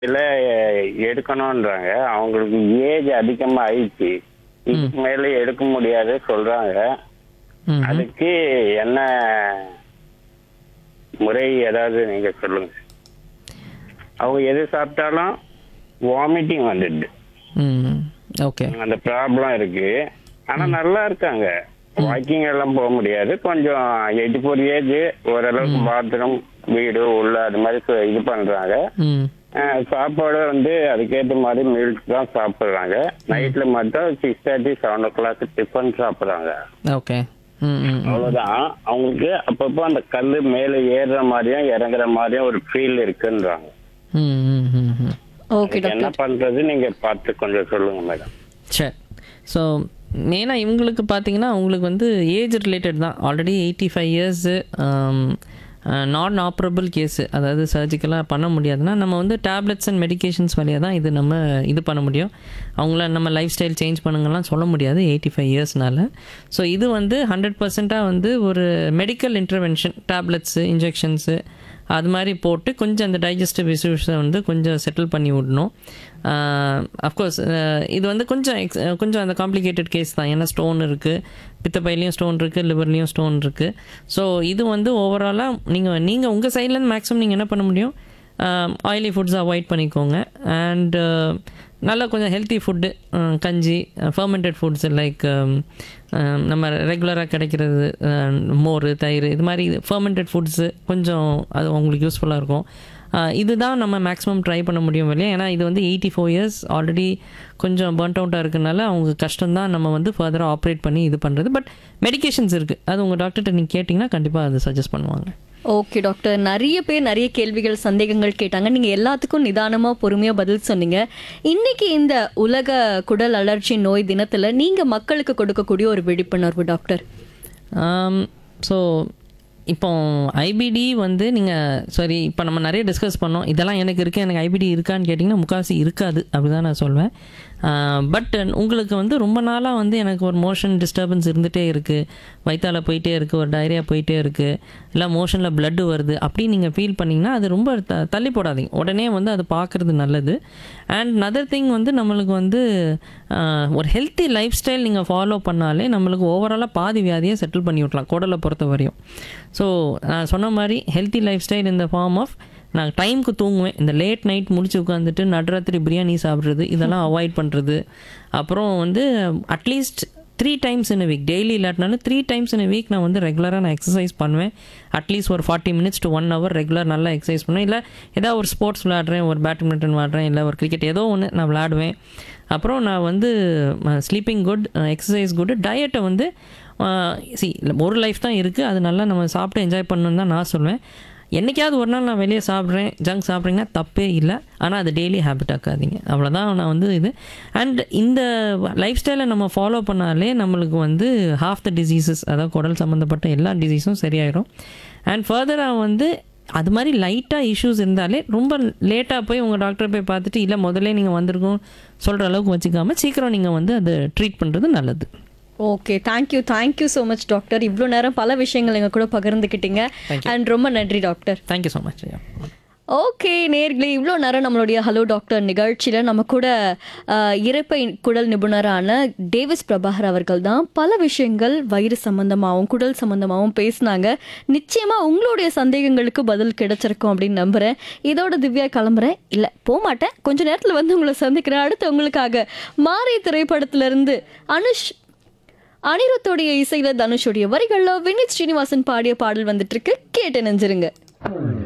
இல்ல எடுக்கணும்ன்றாங்க அவங்களுக்கு ஏஜ் அதிகமா ஆயிடுச்சு இதுக்கு மேல எடுக்க முடியாது சொல்றாங்க ம் அதுக்கு என்ன முறை ஏதாவது நீங்க சொல்லுங்க அவங்க எது சாப்பிட்டாலும் வாமிட்டிங் வந்துடுது ம் ஓகே அந்த ப்ராப்ளம் இருக்கு ஆனா நல்லா இருக்காங்க வாக்கிங் எல்லாம் போக முடியாது கொஞ்சம் எயிட்டி ஃபோர் ஏஜ் ஓரளவுக்கு பாத்ரூம் வீடு உள்ள அது மாதிரி சு- இது பண்றாங்க ம் அஹ் சாப்பாடு வந்து அதுக்கேற்ற மாதிரி மீல்ஸ் தான் சாப்பிடுறாங்க நைட்ல மட்டும் six thirty seven o'clock tiffin சாப்பிடுறாங்க ஓகே ம் ம் அவ்வளவுதான் அவங்களுக்கு அப்பப்போ அந்த கல்லு மேல ஏறுற மாதிரியும் இறங்குற மாதிரியும் ஒரு ஃபீல் இருக்குன்றாங்க ம் ம் ம் ம் ஓகே அதுக்கு என்ன டாக்டர் பண்றது நீங்க பார்த்து கொஞ்சம் சொல்லுங்க மேடம் சரி ஸோ மெயினாக இவங்களுக்கு பார்த்தீங்கன்னா அவங்களுக்கு வந்து ஏஜ் ரிலேட்டட் தான் already eighty five years non operable case அதாவது சர்ஜிக்கலாக பண்ண முடியாதுன்னா நம்ம வந்து டேப்லெட்ஸ் அண்ட் மெடிகேஷன்ஸ் வழியாக தான் இது நம்ம இது பண்ண முடியும் அவங்கள நம்ம லைஃப் ஸ்டைல் சேஞ்ச் பண்ணுங்கலாம் சொல்ல முடியாது எயிட்டி ஃபைவ் இயர்ஸ்னால ஸோ இது வந்து ஹண்ட்ரட் பர்சண்ட்டாக வந்து ஒரு மெடிக்கல் இன்டர்வென்ஷன் டேப்லெட்ஸு இன்ஜெக்ஷன்ஸு அது மாதிரி போட்டு கொஞ்சம் அந்த டைஜஸ்டிவ் இஷ்யூஸை வந்து கொஞ்சம் செட்டில் பண்ணி விடணும் அஃப்கோர்ஸ் இது வந்து கொஞ்சம் எக்ஸ் கொஞ்சம் அந்த காம்ப்ளிகேட்டட் கேஸ் தான் ஏன்னா ஸ்டோன் இருக்குது பித்தப்பையிலையும் ஸ்டோன் இருக்குது லிவர்லேயும் ஸ்டோன் இருக்குது ஸோ இது வந்து ஓவராலாக நீங்கள் நீங்கள் உங்கள் சைட்லேருந்து மேக்ஸிமம் நீங்கள் என்ன பண்ண முடியும் ஆயிலி ஃபுட்ஸ் அவாய்ட் பண்ணிக்கோங்க அண்ட் நல்லா கொஞ்சம் ஹெல்த்தி ஃபுட்டு கஞ்சி ஃபர்மெண்டட் ஃபுட்ஸ் லைக் நம்ம ரெகுலராக கிடைக்கிறது அஹ், மோர் தயிர் இது மாதிரி ஃபர்மெண்டட் ஃபுட்ஸு கொஞ்சம் அது உங்களுக்கு யூஸ்ஃபுல்லாக இருக்கும் அஹ், இதுதான் நம்ம மேக்ஸிமம் ட்ரை பண்ண முடியும் இல்லையா ஏன்னா இது வந்து எயிட்டி ஃபோர் இயர்ஸ் ஆல்ரெடி கொஞ்சம் பர்ன்ட் அவுட்டாக இருக்கனால அவங்க கஷ்டம்தான் நம்ம வந்து ஃபர்தராக ஆப்ரேட் பண்ணி இது பண்ணுறது பட் மெடிகேஷன்ஸ் இருக்குது அது உங்கள் டாக்டர்கிட்ட நீங்கள் கேட்டிங்கன்னா கண்டிப்பாக அது சஜஸ்ட் பண்ணுவாங்க ஓகே டாக்டர் நிறைய பேர் நிறைய கேள்விகள் சந்தேகங்கள் கேட்டாங்க நீங்க எல்லாத்துக்கும் நிதானமா பொறுமையா பதில் சொன்னீங்க இன்னைக்கு இந்த உலக குடல் அலர்ஜி நோய் தினத்துல நீங்க மக்களுக்கு கொடுக்கக்கூடிய ஒரு விழிப்புணர்வு டாக்டர் ஸோ இப்போ ஐபிடி வந்து நீங்கள் சரி இப்போ நம்ம நிறைய டிஸ்கஸ் பண்ணோம் இதெல்லாம் எனக்கு இருக்குது எனக்கு ஐபிடி இருக்கான்னு கேட்டிங்கன்னா முக்கால்வாசி இருக்காது அப்படி தான் நான் சொல்வேன் பட் உங்களுக்கு வந்து ரொம்ப நாளாக வந்து எனக்கு ஒரு மோஷன் டிஸ்டர்பன்ஸ் இருந்துகிட்டே இருக்குது வயிற்றால போயிட்டே இருக்குது ஒரு டைரியா போயிட்டே இருக்குது இல்லை மோஷனில் blood வருது அப்படி நீங்கள் ஃபீல் பண்ணிங்கன்னா அது ரொம்ப த தள்ளி போடாதீங்க உடனே வந்து அது பார்க்குறது நல்லது அண்ட் நதர் திங் வந்து நம்மளுக்கு வந்து ஆஹ், ஒரு ஹெல்த்தி லைஃப் ஸ்டைல் நீங்கள் ஃபாலோ பண்ணாலே நம்மளுக்கு ஓவராலாக பாதி வியாதியை செட்டில் பண்ணி விட்லாம் குடலை பொறுத்த வரையும் ஸோ நான் சொன்ன மாதிரி ஹெல்த்தி லைஃப் ஸ்டைல் இந்த ஃபார்ம் ஆஃப் நான் டைமுக்கு தூங்குவேன் இந்த லேட் நைட் முடிச்சு உட்காந்துட்டு நடுராத்திரி பிரியாணி சாப்பிட்றது இதெல்லாம் அவாய்ட் பண்ணுறது அப்புறம் வந்து at least three times in week daily இல்லாட்டினாலும் த்ரீ டைம்ஸ் இன் வீக் நான் வந்து ரெகுலராக நான் எக்ஸசைஸ் பண்ணுவேன் அட்லீஸ்ட் ஒரு forty minutes to one hour regular நல்லா எக்ஸசைஸ் பண்ணுவேன் இல்லை ஏதாவது ஒரு ஸ்போர்ட்ஸ் விளாடுறேன் ஒரு பேட்மிண்டன் விளாடுறேன் இல்லை ஒரு கிரிக்கெட் ஏதோ ஒன்று நான் விளாடுவேன் அப்புறம் நான் வந்து ஸ்லீப்பிங் குட் எக்ஸசைஸ் குட் டயட்டை வந்து சி ஒரு லைஃப் தான் இருக்குது அது நல்லா நம்ம சாப்பிட்டு என்ஜாய் பண்ணணும்னு தான் நான் சொல்லுவேன் என்னைக்காவது ஒரு நாள் நான் வெளியே சாப்பிட்றேன் ஜங்க் சாப்பிட்றீங்கன்னா தப்பே இல்லை ஆனால் அது டெய்லி ஹேபிட் ஆக்காதீங்க அவ்வளோதான் நான் வந்து இது அண்ட் இந்த லைஃப் ஸ்டைலை நம்ம ஃபாலோ பண்ணாலே நம்மளுக்கு வந்து ஹாஃப் த டிசீசஸ் அதாவது குடல் சம்மந்தப்பட்ட எல்லா டிசீஸும் சரியாயிடும் அண்ட் ஃபர்தராக வந்து அது மாதிரி லைட்டாக இஷ்யூஸ் இருந்தாலே ரொம்ப லேட்டாக போய் உங்கள் டாக்டர் போய் பார்த்துட்டு இல்லை முதல்ல நீங்கள் வந்திருக்கோம் சொல்கிற அளவுக்கு வச்சுக்காம சீக்கிரம் நீங்கள் வந்து அதை ட்ரீட் பண்ணுறது நல்லது okay thank you thank you so much doctor இவ்வளோ நேரம் பல விஷயங்கள் எங்க கூட பகிர்ந்துக்கிட்டீங்க அண்ட் ரொம்ப நன்றி doctor thank you so much okay நேர்களே இவ்வளோ நேரம் நம்மளுடைய ஹலோ டாக்டர் நிகழ்ச்சியில் நம்ம கூட ஆஹ், இரைப்பை குடல் நிபுணரான டேவிஸ் பிரபாகர் அவர்கள் தான் பல விஷயங்கள் வயிறு சம்பந்தமாகவும் குடல் சம்பந்தமாகவும் பேசினாங்க நிச்சயமாக உங்களுடைய சந்தேகங்களுக்கு பதில் கிடைச்சிருக்கும் அப்படின்னு நம்புகிறேன் இதோட திவ்யா கிளம்புறேன் இல்லை போக மாட்டேன் கொஞ்ச நேரத்தில் வந்து உங்களை சந்திக்கிறேன் அடுத்து உங்களுக்காக மாறி திரைப்படத்திலிருந்து அனுஷ் அனிருத்தோடைய இசையில தனுஷோடைய வரிகள்ல வினித் ஸ்ரீனிவாசன் பாடிய பாடல் வந்துட்டு இருக்கு கேட்டு நெஞ்சிருங்க